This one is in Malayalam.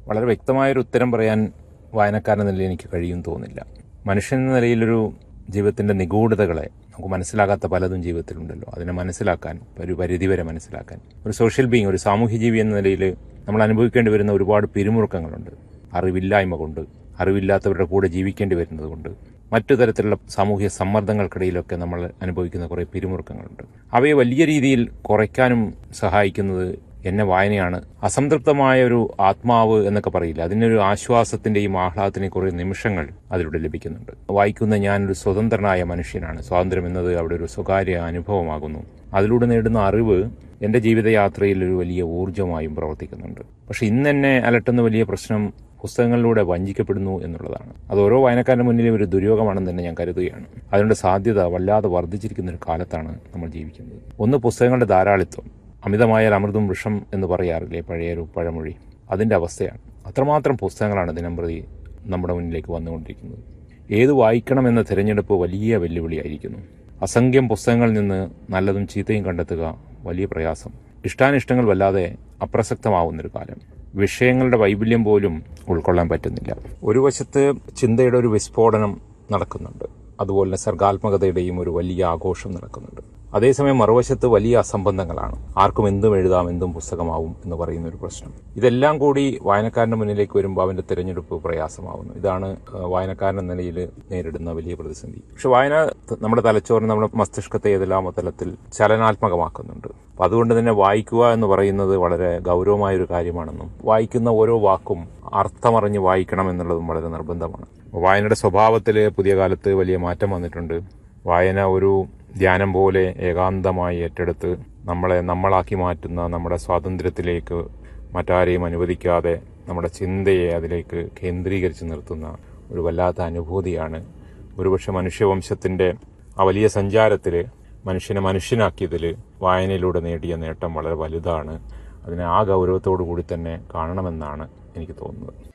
വളരെ വ്യക്തമായൊരു ഉത്തരം പറയാൻ വായനക്കാരൻ എന്ന നിലയിൽ എനിക്ക് കഴിയും തോന്നില്ല മനുഷ്യൻ എന്ന നിലയിലൊരു ജീവിതത്തിന്റെ നിഗൂഢതകളെ നമുക്ക് മനസ്സിലാകാത്ത പലതും ജീവിതത്തിലുണ്ടല്ലോ അതിനെ മനസ്സിലാക്കാൻ ഒരു പരിധിവരെ മനസ്സിലാക്കാൻ ഒരു സോഷ്യൽ ബീങ് ഒരു സാമൂഹ്യ ജീവി എന്ന നിലയിൽ നമ്മൾ അനുഭവിക്കേണ്ടി വരുന്ന ഒരുപാട് പിരിമുറുക്കങ്ങളുണ്ട് അറിവില്ലായ്മ കൊണ്ട് അറിവില്ലാത്തവരുടെ കൂടെ ജീവിക്കേണ്ടി വരുന്നത് കൊണ്ട് മറ്റു തരത്തിലുള്ള സാമൂഹ്യ സമ്മർദ്ദങ്ങൾക്കിടയിലൊക്കെ നമ്മൾ അനുഭവിക്കുന്ന കുറേ പിരിമുറുക്കങ്ങളുണ്ട് അവയെ വലിയ രീതിയിൽ കുറയ്ക്കാനും സഹായിക്കുന്നത് എന്നെ വായനയാണ് അസംതൃപ്തമായ ഒരു ആത്മാവ് എന്നൊക്കെ പറയില്ല അതിനൊരു ആശ്വാസത്തിന്റെയും ആഹ്ലാദത്തിന്റെയും കുറേ നിമിഷങ്ങൾ അതിലൂടെ ലഭിക്കുന്നുണ്ട് വായിക്കുന്ന ഞാനൊരു സ്വതന്ത്രനായ മനുഷ്യനാണ് സ്വാതന്ത്ര്യം എന്നത് അവിടെ ഒരു സ്വകാര്യ അനുഭവമാകുന്നു അതിലൂടെ നേടുന്ന അറിവ് എന്റെ ജീവിതയാത്രയിൽ ഒരു വലിയ ഊർജ്ജമായും പ്രവർത്തിക്കുന്നുണ്ട് പക്ഷെ ഇന്ന് എന്നെ അലട്ടുന്ന വലിയ പ്രശ്നം പുസ്തകങ്ങളിലൂടെ വഞ്ചിക്കപ്പെടുന്നു എന്നുള്ളതാണ് അത് ഓരോ വായനക്കാരന്റെ മുന്നിലെ ഒരു ദുര്യോഗമാണെന്ന് തന്നെ ഞാൻ കരുതുകയാണ് അതിനുള്ള സാധ്യത വല്ലാതെ വർദ്ധിച്ചിരിക്കുന്ന ഒരു കാലത്താണ് നമ്മൾ ജീവിക്കുന്നത് ഒന്ന് പുസ്തകങ്ങളുടെ ധാരാളിത്വം അമിതമായാൽ അമൃതും വൃഷം എന്ന് പറയാറില്ലേ പഴയൊരു പഴമൊഴി അതിന്റെ അവസ്ഥയാണ് അത്രമാത്രം പുസ്തകങ്ങളാണ് ദിനംപ്രതി നമ്മുടെ മുന്നിലേക്ക് വന്നുകൊണ്ടിരിക്കുന്നത് ഏത് വായിക്കണം എന്ന തിരഞ്ഞെടുപ്പ് വലിയ വെല്ലുവിളിയായിരിക്കുന്നു അസംഖ്യം പുസ്തകങ്ങളിൽ നിന്ന് നല്ലതും ചീത്തയും കണ്ടെത്തുക വലിയ പ്രയാസം ഇഷ്ടാനിഷ്ടങ്ങൾ വല്ലാതെ അപ്രസക്തമാവുന്നൊരു കാലം വിഷയങ്ങളുടെ വൈബല്യം പോലും ഉൾക്കൊള്ളാൻ പറ്റുന്നില്ല ഒരു വശത്ത് ചിന്തയുടെ ഒരു വിസ്ഫോടനം നടക്കുന്നുണ്ട് അതുപോലെ സർഗാത്മകതയുടെയും ഒരു വലിയ ആഘോഷം നടക്കുന്നുണ്ട് അതേസമയം മറുവശത്ത് വലിയ അസംബന്ധങ്ങളാണ് ആർക്കും എന്തും എഴുതാം എന്തും പുസ്തകമാവും എന്ന് പറയുന്ന ഒരു പ്രശ്നം ഇതെല്ലാം കൂടി വായനക്കാരന്റെ മുന്നിലേക്ക് വരുമ്പോൾ അവന്റെ തിരഞ്ഞെടുപ്പ് പ്രയാസമാവുന്നു ഇതാണ് ഏഹ്, വായനക്കാരൻ എന്ന നിലയിൽ നേരിടുന്ന വലിയ പ്രതിസന്ധി പക്ഷെ വായന ത- നമ്മുടെ തലച്ചോറിന് നമ്മുടെ മസ്തിഷ്കത്തെ ഏതെല്ലാം തലത്തിൽ ചലനാത്മകമാക്കുന്നുണ്ട് അപ്പൊ അതുകൊണ്ട് തന്നെ വായിക്കുക എന്ന് പറയുന്നത് വളരെ ഗൗരവമായ ഒരു കാര്യമാണെന്നും വായിക്കുന്ന ഓരോ വാക്കും അർത്ഥമറിഞ്ഞ് വായിക്കണം എന്നുള്ളതും വളരെ നിർബന്ധമാണ് വായനയുടെ സ്വഭാവത്തിൽ പുതിയ കാലത്ത് വലിയ മാറ്റം വന്നിട്ടുണ്ട് വായന ഒരു ധ്യാനം പോലെ ഏകാന്തമായി ഏറ്റെടുത്ത് നമ്മളെ നമ്മളാക്കി മാറ്റുന്ന നമ്മുടെ സ്വാതന്ത്ര്യത്തിലേക്ക് മറ്റാരെയും അനുവദിക്കാതെ നമ്മുടെ ചിന്തയെ അതിലേക്ക് കേന്ദ്രീകരിച്ച് നിർത്തുന്ന ഒരു വല്ലാത്ത അനുഭൂതിയാണ് ഒരുപക്ഷെ മനുഷ്യവംശത്തിന്റെ ആ വലിയ സഞ്ചാരത്തിൽ മനുഷ്യനെ മനുഷ്യനാക്കിയതിൽ വായനയിലൂടെ നേടിയ നേട്ടം വളരെ വലുതാണ് അതിനെ ആ ഗൗരവത്തോടു കൂടി തന്നെ കാണണമെന്നാണ് എനിക്ക് തോന്നുന്നത്